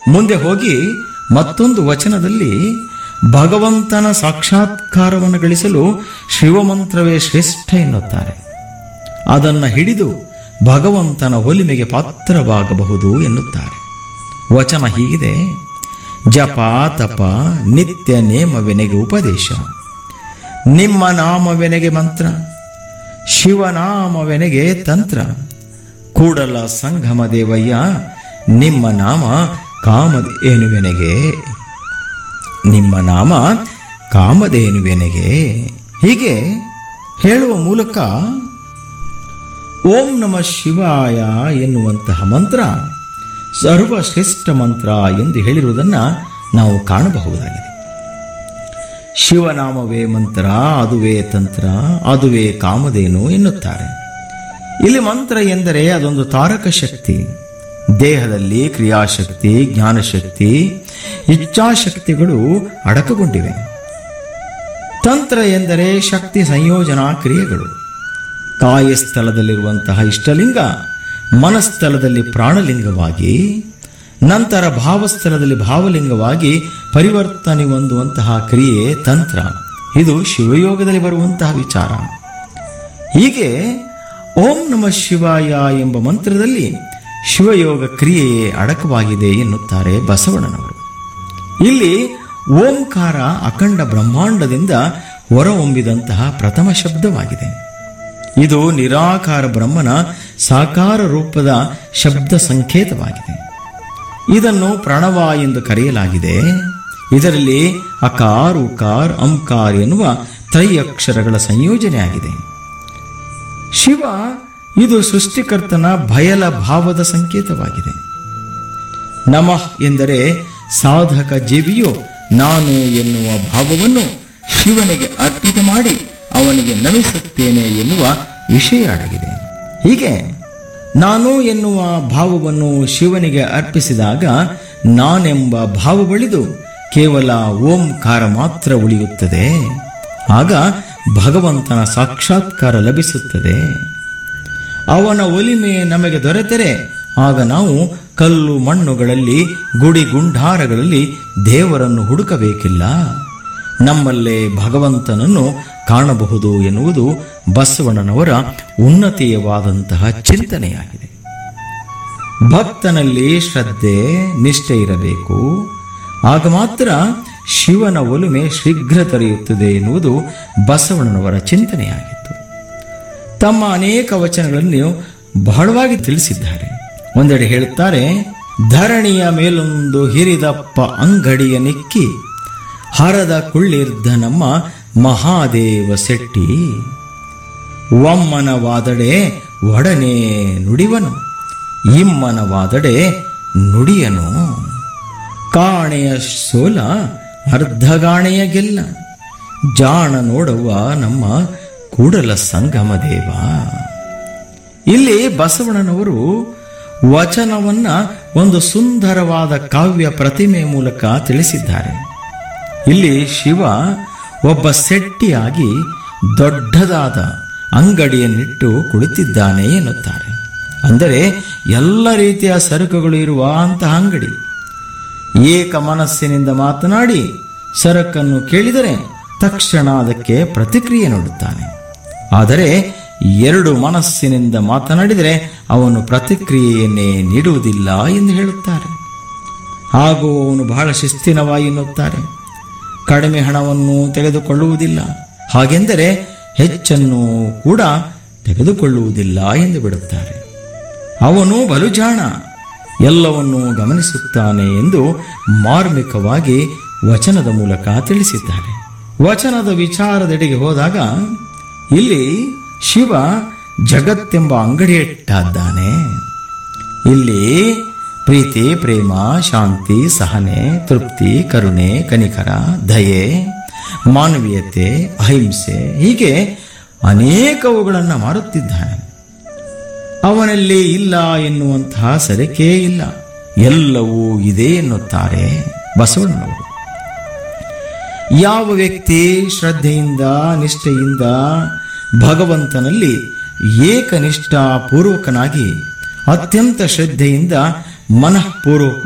ಮುಂದೆ ಹೋಗಿ ಮತ್ತೊಂದು ವಚನದಲ್ಲಿ ಭಗವಂತನ ಸಾಕ್ಷಾತ್ಕಾರವನ್ನು ಗಳಿಸಲು ಶಿವಮಂತ್ರವೇ ಶ್ರೇಷ್ಠ ಎನ್ನುತ್ತಾರೆ ಅದನ್ನು ಹಿಡಿದು ಭಗವಂತನ ಒಲಿಮೆಗೆ ಪಾತ್ರವಾಗಬಹುದು ಎನ್ನುತ್ತಾರೆ ವಚನ ಹೀಗಿದೆ ಜಪ ತಪ ನಿತ್ಯ ನೇಮವೆನೆಗೆ ಉಪದೇಶ ನಿಮ್ಮ ನಾಮವೆನೆಗೆ ಮಂತ್ರ ಶಿವನಾಮವೆನೆಗೆ ತಂತ್ರ ಕೂಡಲ ಸಂಗಮ ದೇವಯ್ಯ ನಿಮ್ಮ ನಾಮ ಕಾಮಧೇನುವೆನೆಗೆ ನಿಮ್ಮ ನಾಮ ಕಾಮಧೇನುವೆನೆಗೆ ಹೀಗೆ ಹೇಳುವ ಮೂಲಕ ಓಂ ನಮ ಶಿವಾಯ ಎನ್ನುವಂತಹ ಮಂತ್ರ ಸರ್ವಶ್ರೇಷ್ಠ ಮಂತ್ರ ಎಂದು ಹೇಳಿರುವುದನ್ನು ನಾವು ಕಾಣಬಹುದಾಗಿದೆ ಶಿವನಾಮವೇ ಮಂತ್ರ ಅದುವೇ ತಂತ್ರ ಅದುವೇ ಕಾಮಧೇನು ಎನ್ನುತ್ತಾರೆ ಇಲ್ಲಿ ಮಂತ್ರ ಎಂದರೆ ಅದೊಂದು ತಾರಕ ಶಕ್ತಿ ದೇಹದಲ್ಲಿ ಕ್ರಿಯಾಶಕ್ತಿ ಜ್ಞಾನಶಕ್ತಿ ಇಚ್ಛಾಶಕ್ತಿಗಳು ಅಡಕಗೊಂಡಿವೆ ತಂತ್ರ ಎಂದರೆ ಶಕ್ತಿ ಸಂಯೋಜನಾ ಕ್ರಿಯೆಗಳು ಕಾಯ ಸ್ಥಳದಲ್ಲಿರುವಂತಹ ಇಷ್ಟಲಿಂಗ ಮನಸ್ಥಳದಲ್ಲಿ ಪ್ರಾಣಲಿಂಗವಾಗಿ ನಂತರ ಭಾವಸ್ಥಳದಲ್ಲಿ ಭಾವಲಿಂಗವಾಗಿ ಪರಿವರ್ತನೆ ಹೊಂದುವಂತಹ ಕ್ರಿಯೆ ತಂತ್ರ ಇದು ಶಿವಯೋಗದಲ್ಲಿ ಬರುವಂತಹ ವಿಚಾರ ಹೀಗೆ ಓಂ ನಮ ಶಿವಾಯ ಎಂಬ ಮಂತ್ರದಲ್ಲಿ ಶಿವಯೋಗ ಕ್ರಿಯೆಯೇ ಅಡಕವಾಗಿದೆ ಎನ್ನುತ್ತಾರೆ ಬಸವಣ್ಣನವರು ಇಲ್ಲಿ ಓಂಕಾರ ಅಖಂಡ ಬ್ರಹ್ಮಾಂಡದಿಂದ ಹೊರಹೊಮ್ಮಿದಂತಹ ಪ್ರಥಮ ಶಬ್ದವಾಗಿದೆ ಇದು ನಿರಾಕಾರ ಬ್ರಹ್ಮನ ಸಾಕಾರ ರೂಪದ ಶಬ್ದ ಸಂಕೇತವಾಗಿದೆ ಇದನ್ನು ಪ್ರಣವ ಎಂದು ಕರೆಯಲಾಗಿದೆ ಇದರಲ್ಲಿ ಅಕಾರ್ ಉಕಾರ್ ಅಂಕಾರ್ ಎನ್ನುವ ತ್ರೈಅಕ್ಷರಗಳ ಸಂಯೋಜನೆಯಾಗಿದೆ ಶಿವ ಇದು ಸೃಷ್ಟಿಕರ್ತನ ಬಯಲ ಭಾವದ ಸಂಕೇತವಾಗಿದೆ ನಮಃ ಎಂದರೆ ಸಾಧಕ ಜೀವಿಯು ನಾನು ಎನ್ನುವ ಭಾವವನ್ನು ಶಿವನಿಗೆ ಅರ್ಪಿತ ಮಾಡಿ ಅವನಿಗೆ ನಮಿಸುತ್ತೇನೆ ಎನ್ನುವ ವಿಷಯ ಅಡಗಿದೆ ಹೀಗೆ ನಾನು ಎನ್ನುವ ಭಾವವನ್ನು ಶಿವನಿಗೆ ಅರ್ಪಿಸಿದಾಗ ನಾನೆಂಬ ಭಾವ ಬಳಿದು ಕೇವಲ ಓಂಕಾರ ಮಾತ್ರ ಉಳಿಯುತ್ತದೆ ಆಗ ಭಗವಂತನ ಸಾಕ್ಷಾತ್ಕಾರ ಲಭಿಸುತ್ತದೆ ಅವನ ಒಲಿಮೆ ನಮಗೆ ದೊರೆತರೆ ಆಗ ನಾವು ಕಲ್ಲು ಮಣ್ಣುಗಳಲ್ಲಿ ಗುಡಿ ಗುಂಡಾರಗಳಲ್ಲಿ ದೇವರನ್ನು ಹುಡುಕಬೇಕಿಲ್ಲ ನಮ್ಮಲ್ಲೇ ಭಗವಂತನನ್ನು ಕಾಣಬಹುದು ಎನ್ನುವುದು ಬಸವಣ್ಣನವರ ಉನ್ನತೀಯವಾದಂತಹ ಚಿಂತನೆಯಾಗಿದೆ ಭಕ್ತನಲ್ಲಿ ಶ್ರದ್ಧೆ ನಿಷ್ಠೆ ಇರಬೇಕು ಆಗ ಮಾತ್ರ ಶಿವನ ಒಲುಮೆ ಶೀಘ್ರ ತರೆಯುತ್ತದೆ ಎನ್ನುವುದು ಬಸವಣ್ಣನವರ ಚಿಂತನೆಯಾಗಿತ್ತು ತಮ್ಮ ಅನೇಕ ವಚನಗಳನ್ನು ಬಹಳವಾಗಿ ತಿಳಿಸಿದ್ದಾರೆ ಒಂದೆಡೆ ಹೇಳುತ್ತಾರೆ ಧರಣಿಯ ಮೇಲೊಂದು ಹಿರಿದಪ್ಪ ಅಂಗಡಿಯ ನಿಕ್ಕಿ ಹರದ ಕುಳ್ಳಿರ್ದ ನಮ್ಮ ಮಹಾದೇವ ಶೆಟ್ಟಿ ಒಮ್ಮನವಾದಡೆ ಒಡನೆ ನುಡಿವನು ಇಮ್ಮನವಾದಡೆ ನುಡಿಯನು ಕಾಣೆಯ ಸೋಲ ಅರ್ಧಗಾಣೆಯ ಗೆಲ್ಲ ಜಾಣ ನೋಡುವ ನಮ್ಮ ಕೂಡಲ ಸಂಗಮ ದೇವ ಇಲ್ಲಿ ಬಸವಣ್ಣನವರು ವಚನವನ್ನ ಒಂದು ಸುಂದರವಾದ ಕಾವ್ಯ ಪ್ರತಿಮೆ ಮೂಲಕ ತಿಳಿಸಿದ್ದಾರೆ ಇಲ್ಲಿ ಶಿವ ಒಬ್ಬ ಸೆಟ್ಟಿಯಾಗಿ ದೊಡ್ಡದಾದ ಅಂಗಡಿಯನ್ನಿಟ್ಟು ಕುಳಿತಿದ್ದಾನೆ ಎನ್ನುತ್ತಾರೆ ಅಂದರೆ ಎಲ್ಲ ರೀತಿಯ ಸರಕುಗಳು ಇರುವ ಅಂತಹ ಅಂಗಡಿ ಏಕ ಮನಸ್ಸಿನಿಂದ ಮಾತನಾಡಿ ಸರಕನ್ನು ಕೇಳಿದರೆ ತಕ್ಷಣ ಅದಕ್ಕೆ ಪ್ರತಿಕ್ರಿಯೆ ನೀಡುತ್ತಾನೆ ಆದರೆ ಎರಡು ಮನಸ್ಸಿನಿಂದ ಮಾತನಾಡಿದರೆ ಅವನು ಪ್ರತಿಕ್ರಿಯೆಯನ್ನೇ ನೀಡುವುದಿಲ್ಲ ಎಂದು ಹೇಳುತ್ತಾರೆ ಹಾಗೂ ಅವನು ಬಹಳ ಶಿಸ್ತಿನವ ಎನ್ನುತ್ತಾರೆ ಕಡಿಮೆ ಹಣವನ್ನು ತೆಗೆದುಕೊಳ್ಳುವುದಿಲ್ಲ ಹಾಗೆಂದರೆ ಹೆಚ್ಚನ್ನು ಕೂಡ ತೆಗೆದುಕೊಳ್ಳುವುದಿಲ್ಲ ಎಂದು ಬಿಡುತ್ತಾರೆ ಅವನು ಬಲು ಜಾಣ ಎಲ್ಲವನ್ನೂ ಗಮನಿಸುತ್ತಾನೆ ಎಂದು ಮಾರ್ಮಿಕವಾಗಿ ವಚನದ ಮೂಲಕ ತಿಳಿಸಿದ್ದಾರೆ ವಚನದ ವಿಚಾರದೆಡೆಗೆ ಹೋದಾಗ ಇಲ್ಲಿ ಶಿವ ಜಗತ್ತೆಂಬ ಅಂಗಡಿಯಿಟ್ಟಿದ್ದಾನೆ ಇಲ್ಲಿ ಪ್ರೀತಿ ಪ್ರೇಮ ಶಾಂತಿ ಸಹನೆ ತೃಪ್ತಿ ಕರುಣೆ ಕನಿಕರ ದಯೆ ಮಾನವೀಯತೆ ಅಹಿಂಸೆ ಹೀಗೆ ಅನೇಕವುಗಳನ್ನು ಮಾರುತ್ತಿದ್ದಾನೆ ಅವನಲ್ಲಿ ಇಲ್ಲ ಎನ್ನುವಂತಹ ಸರಿಕೆ ಇಲ್ಲ ಎಲ್ಲವೂ ಇದೆ ಎನ್ನುತ್ತಾರೆ ಬಸವಣ್ಣನವರು ಯಾವ ವ್ಯಕ್ತಿ ಶ್ರದ್ಧೆಯಿಂದ ನಿಷ್ಠೆಯಿಂದ ಭಗವಂತನಲ್ಲಿ ಏಕನಿಷ್ಠಾ ಪೂರ್ವಕನಾಗಿ ಅತ್ಯಂತ ಶ್ರದ್ಧೆಯಿಂದ ಮನಃಪೂರ್ವಕ